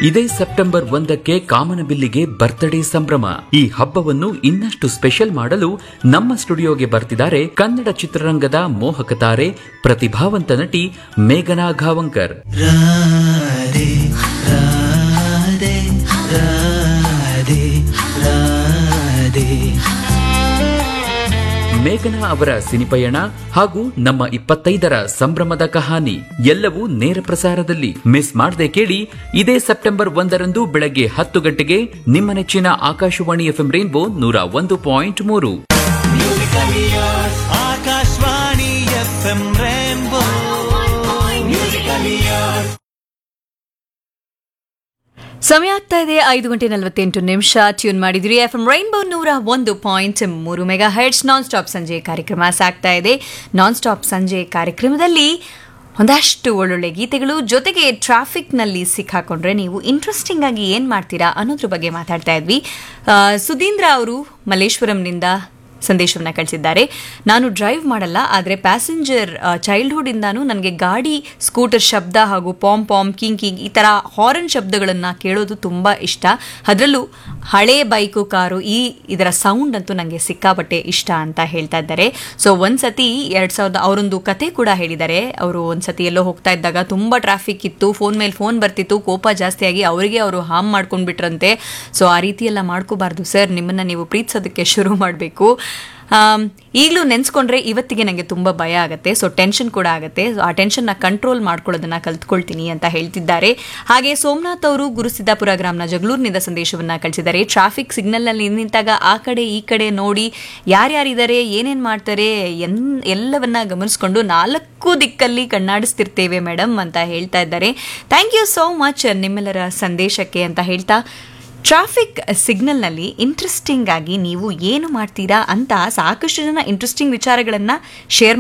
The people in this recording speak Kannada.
ಇದೇ ಸೆಪ್ಟೆಂಬರ್ ಒಂದಕ್ಕೆ ಕಾಮನಬಿಲ್ಲಿಗೆ ಬರ್ತ್ಡೇ ಸಂಭ್ರಮ ಈ ಹಬ್ಬವನ್ನು ಇನ್ನಷ್ಟು ಸ್ಪೆಷಲ್ ಮಾಡಲು ನಮ್ಮ ಸ್ಟುಡಿಯೋಗೆ ಬರ್ತಿದ್ದಾರೆ ಕನ್ನಡ ಚಿತ್ರರಂಗದ ಮೋಹಕ ತಾರೆ ಪ್ರತಿಭಾವಂತ ನಟಿ ಮೇಘನಾ ಘಾವಂಕರ್ ರಾಧೆ ರಾಧೆ ರಾಧೆ ರಾಧೆ ಮೇಘನಾ ಅವರ ಸಿನಿಪಯಣ ಹಾಗೂ ನಮ್ಮ ಇಪ್ಪತ್ತೈದರ ಸಂಭ್ರಮದ ಕಹಾನಿ ಎಲ್ಲವೂ ನೇರ ಪ್ರಸಾರದಲ್ಲಿ ಮಿಸ್ ಮಾಡದೆ ಕೇಳಿ ಇದೇ ಸೆಪ್ಟೆಂಬರ್ ಒಂದರಂದು ಬೆಳಗ್ಗೆ ಹತ್ತು ಗಂಟೆಗೆ ನಿಮ್ಮ ನೆಚ್ಚಿನ ಆಕಾಶವಾಣಿ ಎಫ್ಎಂ ರೈನ್ಬೋ ನೂರ ಒಂದು ಪಾಯಿಂಟ್ ಮೂರು ಆಕಾಶವಾಣಿ ಎಫ್ ಎಂ ರೇನ್ಬೋ ಸಮಯ ಆಗ್ತಾ ಇದೆ ಐದು ಗಂಟೆ ನಲವತ್ತೆಂಟು ನಿಮಿಷ ಟ್ಯೂನ್ ಮಾಡಿದ್ರಿ ಎಫ್ ಎಂ ರೈನ್ಬೋ ನೂರ ಒಂದು ಪಾಯಿಂಟ್ ಮೂರು ಮೆಗಾ ಹೆಡ್ಸ್ ನಾನ್ ಸ್ಟಾಪ್ ಸಂಜೆ ಕಾರ್ಯಕ್ರಮ ಸಾಗ್ತಾ ಇದೆ ನಾನ್ ಸ್ಟಾಪ್ ಸಂಜೆ ಕಾರ್ಯಕ್ರಮದಲ್ಲಿ ಒಂದಷ್ಟು ಒಳ್ಳೊಳ್ಳೆ ಗೀತೆಗಳು ಜೊತೆಗೆ ಟ್ರಾಫಿಕ್ನಲ್ಲಿ ಸಿಕ್ಕಾಕೊಂಡ್ರೆ ನೀವು ಇಂಟ್ರೆಸ್ಟಿಂಗ್ ಆಗಿ ಏನು ಮಾಡ್ತೀರಾ ಅನ್ನೋದ್ರ ಬಗ್ಗೆ ಮಾತಾಡ್ತಾ ಇದ್ವಿ ಆ, ಸುಧೀಂದ್ರ ಅವರು ಮಲ್ಲೇಶ್ವರಂನಿಂದ ಸಂದೇಶವನ್ನ ಕಳಿಸಿದ್ದಾರೆ ನಾನು ಡ್ರೈವ್ ಮಾಡಲ್ಲ ಆದರೆ ಪ್ಯಾಸೆಂಜರ್ ಚೈಲ್ಡ್ಹುಡ್ ಇಂದಾನು ನನಗೆ ಗಾಡಿ ಸ್ಕೂಟರ್ ಶಬ್ದ ಹಾಗೂ ಪಾಮ್ ಪಾಮ್ ಕಿಂಗ್ ಕಿಂಗ್ ಈ ಥರ ಹಾರನ್ ಶಬ್ದಗಳನ್ನು ಕೇಳೋದು ತುಂಬ ಇಷ್ಟ ಅದರಲ್ಲೂ ಹಳೆ ಬೈಕು ಕಾರು ಈ ಇದರ ಸೌಂಡ್ ಅಂತೂ ನನಗೆ ಸಿಕ್ಕಾಪಟ್ಟೆ ಇಷ್ಟ ಅಂತ ಹೇಳ್ತಾ ಇದ್ದಾರೆ ಸೊ ಒಂದ್ಸತಿ ಎರಡು ಸಾವಿರದ ಅವರೊಂದು ಕತೆ ಕೂಡ ಹೇಳಿದ್ದಾರೆ ಅವರು ಒಂದ್ಸತಿ ಎಲ್ಲೋ ಹೋಗ್ತಾ ಇದ್ದಾಗ ತುಂಬ ಟ್ರಾಫಿಕ್ ಇತ್ತು ಫೋನ್ ಮೇಲೆ ಫೋನ್ ಬರ್ತಿತ್ತು ಕೋಪ ಜಾಸ್ತಿಯಾಗಿ ಅವರಿಗೆ ಅವರು ಹಾಮ್ ಮಾಡ್ಕೊಂಡ್ಬಿಟ್ರಂತೆ ಸೊ ಆ ರೀತಿ ಎಲ್ಲ ಮಾಡ್ಕೋಬಾರ್ದು ಸರ್ ನಿಮ್ಮನ್ನ ನೀವು ಪ್ರೀತಿಸೋದಕ್ಕೆ ಶುರು ಮಾಡಬೇಕು ಈಗಲೂ ನೆನೆಸ್ಕೊಂಡ್ರೆ ಇವತ್ತಿಗೆ ನನಗೆ ತುಂಬ ಭಯ ಆಗುತ್ತೆ ಸೊ ಟೆನ್ಷನ್ ಕೂಡ ಆಗುತ್ತೆ So, ಆ ಟೆನ್ಷನ್ನ ಕಂಟ್ರೋಲ್ ಮಾಡ್ಕೊಳ್ಳೋದನ್ನ ಕಲ್ತ್ಕೊಳ್ತೀನಿ ಅಂತ ಹೇಳ್ತಿದ್ದಾರೆ ಹಾಗೆ ಸೋಮನಾಥ್ ಅವರು ಗುರುಸಿದ್ದಾಪುರ ಗ್ರಾಮನ ಜಗಳೂರಿನಿಂದ ಸಂದೇಶವನ್ನ ಕಳಿಸಿದ್ದಾರೆ ಟ್ರಾಫಿಕ್ ಸಿಗ್ನಲ್ನಲ್ಲಿ ನಿಂತಾಗ ಆ ಕಡೆ ಈ ಕಡೆ ನೋಡಿ ಯಾರ್ಯಾರಿದ್ದಾರೆ ಏನೇನು ಮಾಡ್ತಾರೆ ಎನ್ ಎಲ್ಲವನ್ನ ಗಮನಿಸ್ಕೊಂಡು ನಾಲ್ಕು ದಿಕ್ಕಲ್ಲಿ ಕಣ್ಣಾಡಿಸ್ತಿರ್ತೇವೆ ಮೇಡಮ್ ಅಂತ ಹೇಳ್ತಾ ಇದ್ದಾರೆ ಥ್ಯಾಂಕ್ ಯು ಸೋ ಮಚ್ ನಿಮ್ಮೆಲ್ಲರ ಸಂದೇಶಕ್ಕೆ ಅಂತ ಹೇಳ್ತಾ ಟ್ರಾಫಿಕ್ ಸಿಗ್ನಲ್ನಲ್ಲಿ ಇಂಟ್ರೆಸ್ಟಿಂಗ್ ಆಗಿ ನೀವು ಏನು ಮಾಡ್ತೀರಾ ಅಂತ ಸಾಕಷ್ಟು ಜನ ಇಂಟ್ರೆಸ್ಟಿಂಗ್ ವಿಚಾರಗಳನ್ನು ಶೇರ್